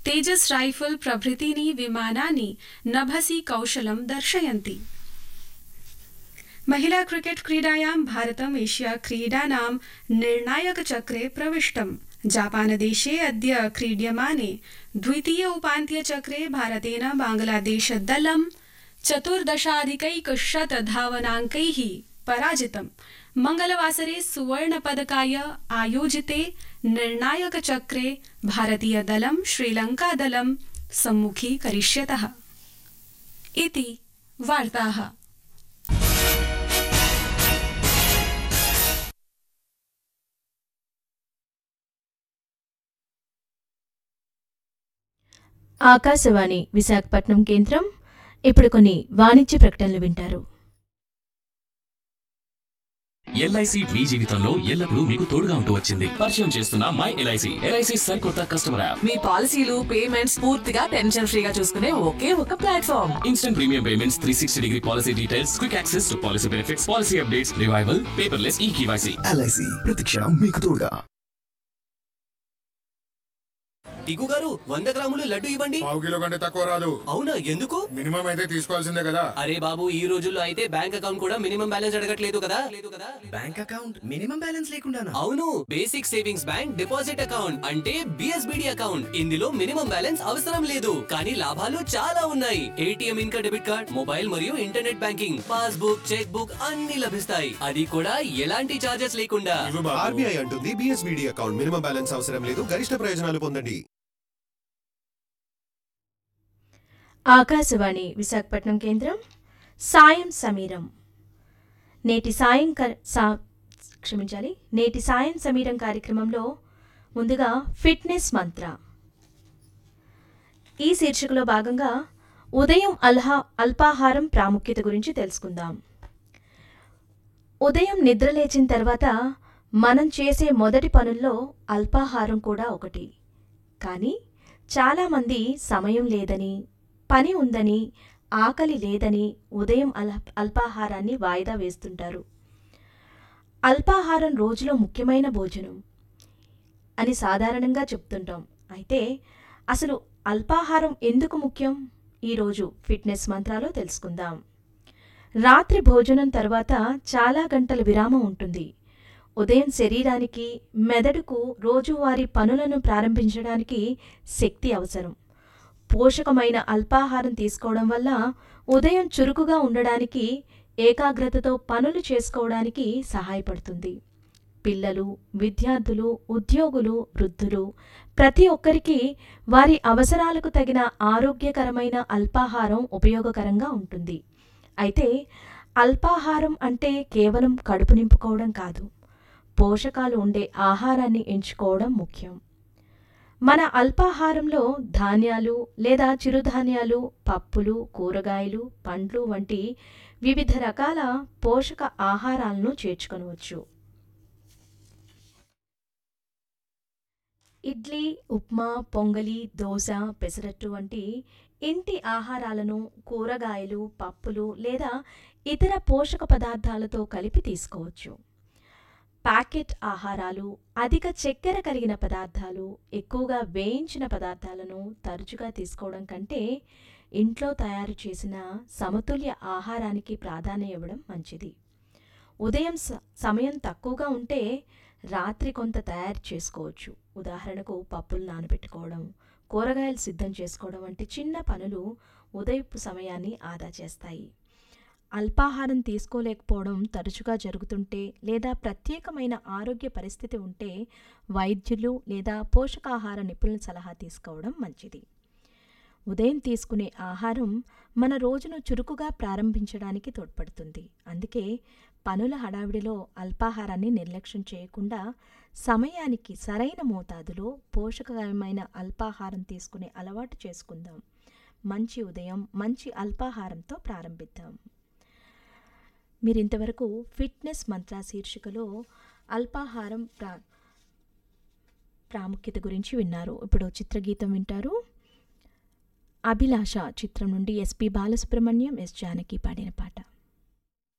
तेजस् राइफल् प्रभृतीनि विमानानि नभसि कौशलं दर्शयन्ति महिला क्रिकेट् क्रीडायां भारतम् एशिया क्रीडानां निर्णायकचक्रे प्रविष्टम् जापानदेशे अद्य क्रीड्यमाने द्वितीय उपान्त्यचक्रे भारतेन बांग्लादेशदलं चतुर्दशाधिकैकशत धावनाङ्कैः पराजितम् मङ्गलवासरे सुवर्णपदकाय आयोजिते निर्णायकचक्रे भारतीयदलं श्रीलङ्कादलं सम्मुखीकरिष्यतः इति वार्ताः ఆకాశవాణి విశాఖపట్నం కేంద్రం ఇప్పుడు కొన్ని వాణిజ్య ప్రకటనలు వింటారు ఎల్ఐసి మీ జీవితంలో ఎల్లప్పుడూ మీకు తోడుగా ఉంటూ వచ్చింది పరిచయం చేస్తున్న మై ఎల్ఐసి ఎల్ఐసి సరికొత్త కస్టమర్ యాప్ మీ పాలసీలు పేమెంట్స్ పూర్తిగా టెన్షన్ ఫ్రీగా చూసుకునే ఒకే ఒక platform instant premium payments three sixty degree policy details quick access to policy benefits policy updates revival paperless e KYC LIC ప్రతిక్షణం మీకు తోడుగా టికు గారు వంద గ్రాములు లడ్డు ఇవ్వండి పావు కిలో కంటే తక్కువ రాదు అవునా ఎందుకు మినిమం అయితే తీసుకోవాల్సిందే కదా అరే బాబు ఈ రోజుల్లో అయితే బ్యాంక్ అకౌంట్ కూడా మినిమం బ్యాలెన్స్ అడగట్లేదు కదా లేదు కదా బ్యాంక్ అకౌంట్ మినిమం బ్యాలెన్స్ లేకుండానా అవును basic savings bank deposit account అంటే బిఎస్బిడి అకౌంట్ ఇందులో మినిమం బ్యాలెన్స్ అవసరం లేదు కానీ లాభాలు చాలా ఉన్నాయి ఏటీఎం ఇంకా డెబిట్ కార్డ్ మొబైల్ మరియు internet banking passbook cheque book అన్ని లభిస్తాయి అది కూడా ఎలాంటి చార్జెస్ లేకుండా ఇవ్వు బాబు. ఆర్బీఐ అంటుంది బిఎస్బిడి అకౌంట్ మినిమం బ్యాలెన్స్ అవసరం లేదు గరిష్ట ప్రయోజనాలు పొందండి ఆకాశవాణి విశాఖపట్నం కేంద్రం సాయం సమీరం నేటి సాయం క- సా క్షమించాలి నేటి సాయం సమీరం కార్యక్రమంలో ముందుగా ఫిట్నెస్ మంత్ర ఈ శీర్షికలో భాగంగా ఉదయం అల్హా అల్పాహారం ప్రాముఖ్యత గురించి తెలుసుకుందాం ఉదయం నిద్ర లేచిన తర్వాత మనం చేసే మొదటి పనుల్లో అల్పాహారం కూడా ఒకటి కానీ చాలామంది సమయం లేదని పని ఉందని ఆకలి లేదని ఉదయం అల్ అల్పాహారాన్ని వాయిదా వేస్తుంటారు అల్పాహారం రోజులో ముఖ్యమైన భోజనం అని సాధారణంగా చెప్తుంటాం అయితే అసలు అల్పాహారం ఎందుకు ముఖ్యం ఈరోజు ఫిట్నెస్ మంత్రాలో తెలుసుకుందాం రాత్రి భోజనం తర్వాత చాలా గంటల విరామం ఉంటుంది ఉదయం శరీరానికి మెదడుకు రోజువారీ పనులను ప్రారంభించడానికి శక్తి అవసరం పోషకమైన అల్పాహారం తీసుకోవడం వల్ల ఉదయం చురుకుగా ఉండడానికి ఏకాగ్రతతో పనులు చేసుకోవడానికి సహాయపడుతుంది పిల్లలు విద్యార్థులు ఉద్యోగులు వృద్ధులు ప్రతి ఒక్కరికి వారి అవసరాలకు తగిన ఆరోగ్యకరమైన అల్పాహారం ఉపయోగకరంగా ఉంటుంది అయితే అల్పాహారం అంటే కేవలం కడుపు నింపుకోవడం కాదు పోషకాలు ఉండే ఆహారాన్ని ఎంచుకోవడం ముఖ్యం మన అల్పాహారంలో ధాన్యాలు లేదా చిరుధాన్యాలు పప్పులు కూరగాయలు పండ్లు వంటి వివిధ రకాల పోషక ఆహారాలను చేర్చుకొనవచ్చు ఇడ్లీ ఉప్మా పొంగలి దోశ పెసరట్టు వంటి ఇంటి ఆహారాలను కూరగాయలు పప్పులు లేదా ఇతర పోషక పదార్థాలతో కలిపి తీసుకోవచ్చు ప్యాకెట్ ఆహారాలు అధిక చక్కెర కలిగిన పదార్థాలు ఎక్కువగా వేయించిన పదార్థాలను తరచుగా తీసుకోవడం కంటే ఇంట్లో తయారు చేసిన సమతుల్య ఆహారానికి ప్రాధాన్యం ఇవ్వడం మంచిది ఉదయం స- సమయం తక్కువగా ఉంటే రాత్రి కొంత తయారు చేసుకోవచ్చు ఉదాహరణకు పప్పులు నానబెట్టుకోవడం కూరగాయలు సిద్ధం చేసుకోవడం వంటి చిన్న పనులు ఉదయపు సమయాన్ని ఆదా చేస్తాయి అల్పాహారం తీసుకోలేకపోవడం తరచుగా జరుగుతుంటే లేదా ప్రత్యేకమైన ఆరోగ్య పరిస్థితి ఉంటే వైద్యులు లేదా పోషకాహార నిపుణుల సలహా తీసుకోవడం మంచిది ఉదయం తీసుకునే ఆహారం మన రోజును చురుకుగా ప్రారంభించడానికి తోడ్పడుతుంది అందుకే పనుల హడావిడిలో అల్పాహారాన్ని నిర్లక్ష్యం చేయకుండా సమయానికి సరైన మోతాదులో పోషకమైన అల్పాహారం తీసుకునే అలవాటు చేసుకుందాం మంచి ఉదయం మంచి అల్పాహారంతో ప్రారంభిద్దాం మీరు ఇంతవరకు ఫిట్నెస్ మంత్ర శీర్షికలో అల్పాహారం ప్రా ప్రాముఖ్యత గురించి విన్నారు ఇప్పుడు చిత్రగీతం వింటారు అభిలాష చిత్రం నుండి ఎస్పి బాలసుబ్రహ్మణ్యం ఎస్ జానకి పాడిన పాట